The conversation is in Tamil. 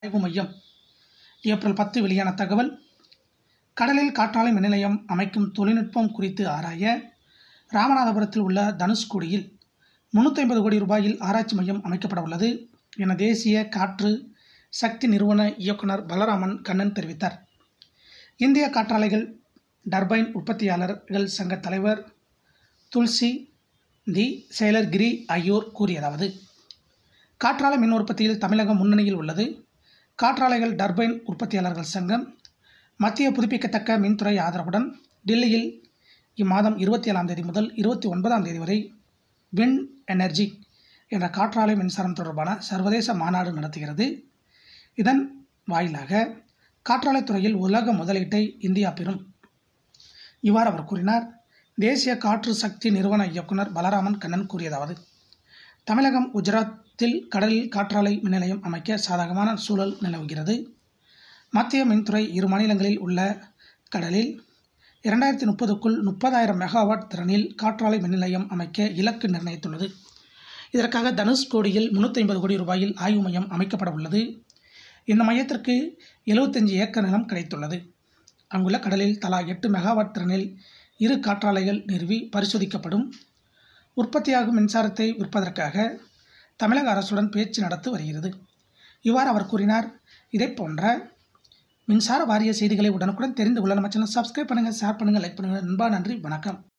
ஆய்வு மையம் ஏப்ரல் பத்து வெளியான தகவல் கடலில் காற்றாலை மின் நிலையம் அமைக்கும் தொழில்நுட்பம் குறித்து ஆராய ராமநாதபுரத்தில் உள்ள தனுஷ்கோடியில் முன்னூற்றி ஐம்பது கோடி ரூபாயில் ஆராய்ச்சி மையம் அமைக்கப்பட உள்ளது என தேசிய காற்று சக்தி நிறுவன இயக்குனர் பலராமன் கண்ணன் தெரிவித்தார் இந்திய காற்றாலைகள் டர்பைன் உற்பத்தியாளர்கள் சங்க தலைவர் துல்சி தி செயலர் கிரி ஆகியோர் கூறியதாவது காற்றாலை மின் உற்பத்தியில் தமிழகம் முன்னணியில் உள்ளது காற்றாலைகள் டர்பைன் உற்பத்தியாளர்கள் சங்கம் மத்திய புதுப்பிக்கத்தக்க மின்துறை ஆதரவுடன் டெல்லியில் இம்மாதம் இருபத்தி ஏழாம் தேதி முதல் இருபத்தி ஒன்பதாம் தேதி வரை வின் எனர்ஜி என்ற காற்றாலை மின்சாரம் தொடர்பான சர்வதேச மாநாடு நடத்துகிறது இதன் வாயிலாக காற்றாலைத் துறையில் உலக முதலீட்டை இந்தியா பெறும் இவ்வாறு அவர் கூறினார் தேசிய காற்று சக்தி நிறுவன இயக்குனர் பலராமன் கண்ணன் கூறியதாவது தமிழகம் குஜராத்தில் கடலில் காற்றாலை மின் நிலையம் அமைக்க சாதகமான சூழல் நிலவுகிறது மத்திய மின்துறை இரு மாநிலங்களில் உள்ள கடலில் இரண்டாயிரத்தி முப்பதுக்குள் முப்பதாயிரம் மெகாவாட் திறனில் காற்றாலை மின் நிலையம் அமைக்க இலக்கு நிர்ணயித்துள்ளது இதற்காக தனுஷ்கோடியில் முன்னூற்றி ஐம்பது கோடி ரூபாயில் ஆய்வு மையம் அமைக்கப்பட உள்ளது இந்த மையத்திற்கு எழுபத்தஞ்சு ஏக்கர் நிலம் கிடைத்துள்ளது அங்குள்ள கடலில் தலா எட்டு மெகாவாட் திறனில் இரு காற்றாலைகள் நிறுவி பரிசோதிக்கப்படும் உற்பத்தியாகும் மின்சாரத்தை விற்பதற்காக தமிழக அரசுடன் பேச்சு நடத்தி வருகிறது இவ்வாறு அவர் கூறினார் இதை போன்ற மின்சார வாரிய செய்திகளை உடனுக்குடன் தெரிந்து கொள்ள நம்ம சேனல் சப்ஸ்கிரைப் பண்ணுங்கள் ஷேர் பண்ணுங்கள் லைக் பண்ணுங்கள் நண்பா நன்றி வணக்கம்